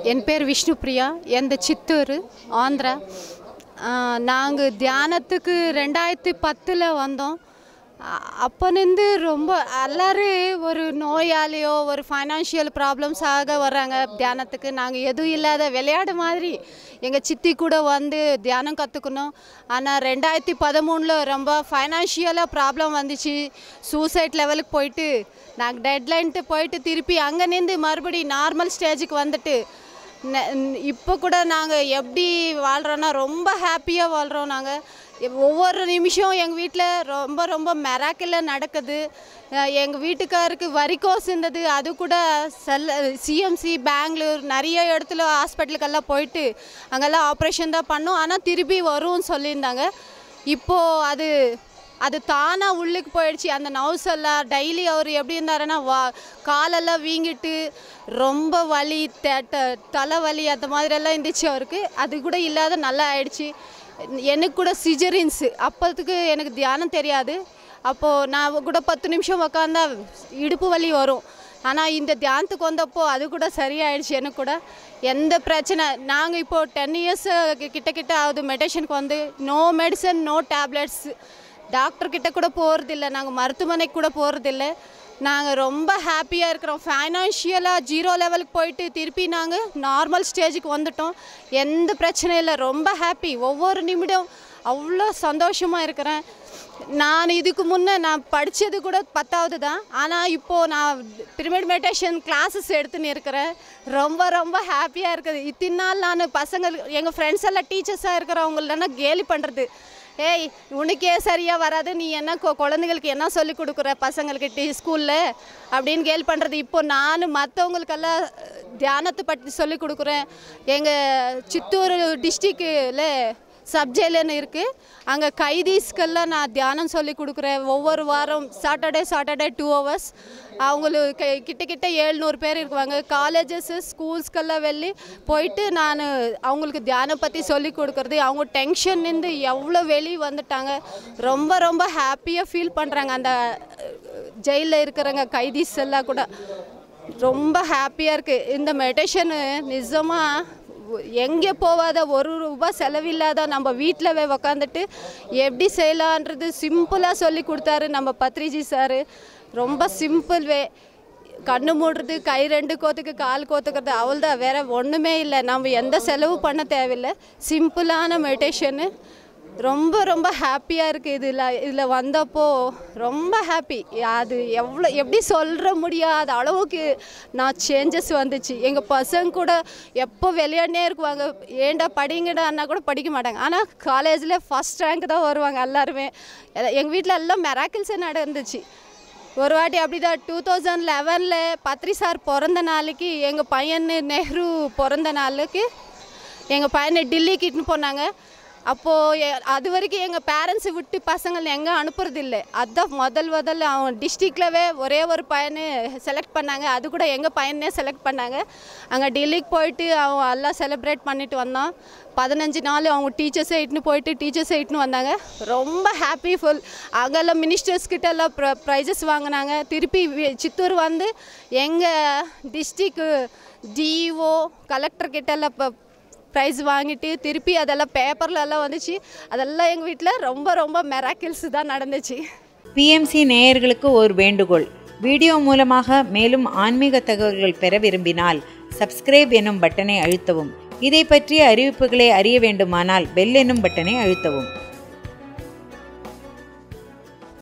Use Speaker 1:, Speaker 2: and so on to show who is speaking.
Speaker 1: என் பேர் விஷ்ணுப்ரியா எந்த சித்தூர் ஆந்திரா நாங்கள் தியானத்துக்கு ரெண்டாயிரத்தி பத்தில் வந்தோம் அப்போலேருந்து ரொம்ப எல்லாரும் ஒரு நோயாளியோ ஒரு ஃபைனான்ஷியல் ப்ராப்ளம்ஸாக வர்றாங்க தியானத்துக்கு நாங்கள் எதுவும் இல்லாத விளையாடு மாதிரி எங்கள் சித்தி கூட வந்து தியானம் கற்றுக்கணும் ஆனால் ரெண்டாயிரத்தி பதிமூணில் ரொம்ப ஃபைனான்ஷியலாக ப்ராப்ளம் வந்துச்சு சூசைட் லெவலுக்கு போயிட்டு நாங்கள் டெட்லைன்ட்டு போயிட்டு திருப்பி அங்கே நின்று மறுபடி நார்மல் ஸ்டேஜுக்கு வந்துட்டு நெ- இப்போ கூட நாங்கள் எப்படி வாழ்கிறோன்னா ரொம்ப ஹாப்பியாக வாழ்கிறோம் நாங்கள் ஒவ்வொரு நிமிஷம் எங்கள் வீட்டில் ரொம்ப ரொம்ப மெராக்கில் நடக்குது எங்கள் வீட்டுக்காருக்கு வரிகோஸ் இருந்தது அது கூட செல்ல சிஎம்சி பெங்களூர் நிறைய இடத்துல ஹாஸ்பிட்டலுக்கெல்லாம் போயிட்டு அங்கெல்லாம் ஆப்ரேஷன் தான் பண்ணோம் ஆனால் திருப்பி வரும்னு சொல்லியிருந்தாங்க இப்போது அது அது தானாக உள்ளுக்கு போயிடுச்சு அந்த நவுஸ் எல்லாம் டெய்லி அவர் எப்படி இருந்தாருன்னா வா காலெல்லாம் வீங்கிட்டு ரொம்ப வலி தேட்ட தலைவலி அந்த மாதிரியெல்லாம் இருந்துச்சு அவருக்கு அது கூட இல்லாத நல்லா ஆயிடுச்சு எனக்கு கூட சிஜரின்ஸு அப்போதுக்கு எனக்கு தியானம் தெரியாது அப்போது நான் கூட பத்து நிமிஷம் உக்காந்தா இடுப்பு வலி வரும் ஆனால் இந்த தியானத்துக்கு வந்தப்போ அது கூட சரியாயிடுச்சு எனக்கு கூட எந்த பிரச்சனை நாங்கள் இப்போது டென் இயர்ஸ் கிட்ட கிட்ட ஆகுது மெடிஷனுக்கு வந்து no medicine no tablets doctor கிட்ட கூட போகிறதில்ல நாங்கள் மருத்துவமனைக்கு கூட போகிறதில்ல நாங்கள் ரொம்ப ஹாப்பியாக இருக்கிறோம் ஃபைனான்ஷியலாக ஜீரோ லெவலுக்கு போயிட்டு திருப்பி நாங்கள் நார்மல் ஸ்டேஜுக்கு வந்துட்டோம் எந்த பிரச்சனையும் இல்லை ரொம்ப ஹாப்பி ஒவ்வொரு நிமிடம் அவ்வளோ சந்தோஷமாக இருக்கிறேன் நான் இதுக்கு முன்னே நான் படித்தது கூட பத்தாவது தான் ஆனால் இப்போது நான் பிரமிட் மெடிடேஷன் கிளாஸஸ் எடுத்துன்னு இருக்கிறேன் ரொம்ப ரொம்ப ஹாப்பியாக இருக்குது இத்தனை நாள் நான் பசங்கள் எங்கள் ஃப்ரெண்ட்ஸ் எல்லாம் டீச்சர்ஸாக இருக்கிறவங்களெல்லாம் கேலி பண்ணுறது ஏய் உனக்கே சரியாக வராது நீ என்ன கொ- குழந்தைங்களுக்கு என்ன சொல்லி கொடுக்குற பசங்களுக்கு டீ ஸ்கூலில் அப்படின்னு கேள்வி பண்ணுறது இப்போ நான் மற்றவங்களுக்கெல்லாம் தியானத்தை பற்றி சொல்லி கொடுக்குறேன் எங்கள் சித்தூர் டிஸ்ட்ரிக்டில் சப்ஜெயிலுன்னு இருக்குது அங்கே கைதீஸ்க்கெல்லாம் நான் தியானம் சொல்லி கொடுக்குறேன் ஒவ்வொரு வாரம் சாட்டர்டே சாட்டர்டே டூ ஹவர்ஸ் அவங்களுக்கு கிட்ட கிட்ட ஏழ்நூறு பேர் இருக்குவாங்க காலேஜஸ்ஸு ஸ்கூல்ஸ்க்கெல்லாம் வெளி போயிட்டு நான் அவங்களுக்கு தியானம் பற்றி சொல்லி கொடுக்குறது அவங்க டென்ஷன்லேருந்து எவ்வளோ வெளியே வந்துட்டாங்க ரொம்ப ரொம்ப ஹாப்பியாக ஃபீல் பண்ணுறாங்க அந்த ஜெயிலில் இருக்கிறவங்க கைதீஸ் எல்லாம் கூட ரொம்ப ஹாப்பியாக இருக்குது இந்த மெடிடேஷனு நிஜமாக எங்கே போகாத ஒரு ரூபா செலவில்லாத நம்ம வீட்டில் உக்காந்துட்டு எப்படி செய்யலான்றது சிம்பிளாக சொல்லி கொடுத்தாரு நம்ம பத்ரிஜி சார் ரொம்ப சிம்பிள் வே கண்ணு மூடுறது கை ரெண்டு கோத்துக்கு கால் கோத்துக்கிறது அவ்வளோதான் வேற ஒன்றுமே இல்லை நம்ம எந்த செலவு பண்ண தேவையில்லை சிம்பிளான மெடிடேஷனு ரொம்ப ரொம்ப ஹாப்பியாக இருக்குது இதில் இதில் வந்தப்போ ரொம்ப ஹாப்பி அது எவ்வளோ எப்படி சொல்கிற முடியாத அளவுக்கு நான் சேஞ்சஸ் வந்துச்சு எங்கள் பசங்க கூட எப்போ விளையாடினே இருக்குவாங்க ஏன்டா படிங்கடான்னா கூட படிக்க மாட்டாங்க ஆனால் காலேஜில் ஃபஸ்ட் ரேங்க் தான் வருவாங்க எல்லாருமே எங்கள் வீட்டில் எல்லாம் மெராக்கிள்ஸே நடந்துச்சு ஒரு வாட்டி அப்படிதான் டூ தௌசண்ட் லெவனில் பத்ரி சார் பிறந்த நாளைக்கு எங்கள் பையன் நெஹ்ரு பிறந்த நாளுக்கு எங்கள் பையனை டெல்லிக்கு இட்டுன்னு போனாங்க அப்போது அது வரைக்கும் எங்கள் பேரண்ட்ஸை விட்டு பசங்களை எங்கே அனுப்புறதில்ல அதுதான் முதல் முதல்ல அவன் டிஸ்ட்ரிக்ட்லவே ஒரே ஒரு பையனை செலக்ட் பண்ணாங்க அது கூட எங்கள் பையனே செலக்ட் பண்ணாங்க அங்கே டெல்லிக்கு போயிட்டு அவன் எல்லாம் செலிப்ரேட் பண்ணிட்டு வந்தான் பதினஞ்சு நாள் அவங்க டீச்சர்ஸை இட்டுன்னு போயிட்டு டீச்சர்ஸை இட்டுன்னு வந்தாங்க ரொம்ப ஹாப்பி ஃபுல் அங்கெல்லாம் மினிஸ்டர்ஸ் கிட்ட எல்லாம் ப்ர ப்ரைஸஸ் வாங்கினாங்க திருப்பி வி- சித்தூர் வந்து எங்கள் டிஸ்ட்ரிக்கு டிஓ கலெக்டர் கிட்ட எல்லாம் இப்போ ப்ரைஸ் வாங்கிட்டு திருப்பி அதெல்லாம் பேப்பர்ல எல்லாம் வந்துச்சு அதெல்லாம் எங்கள் வீட்டில் ரொம்ப ரொம்ப மெராக்கிள்ஸ் தான் நடந்துச்சு
Speaker 2: பிஎம்சி நேயர்களுக்கு ஒரு வேண்டுகோள் வீடியோ மூலமாக மேலும் ஆன்மீக தகவல்கள் பெற விரும்பினால் சப்ஸ்கிரைப் எனும் பட்டனை அழுத்தவும் இதை பற்றிய அறிவிப்புகளை அறிய வேண்டுமானால் பெல் எனும் பட்டனை அழுத்தவும்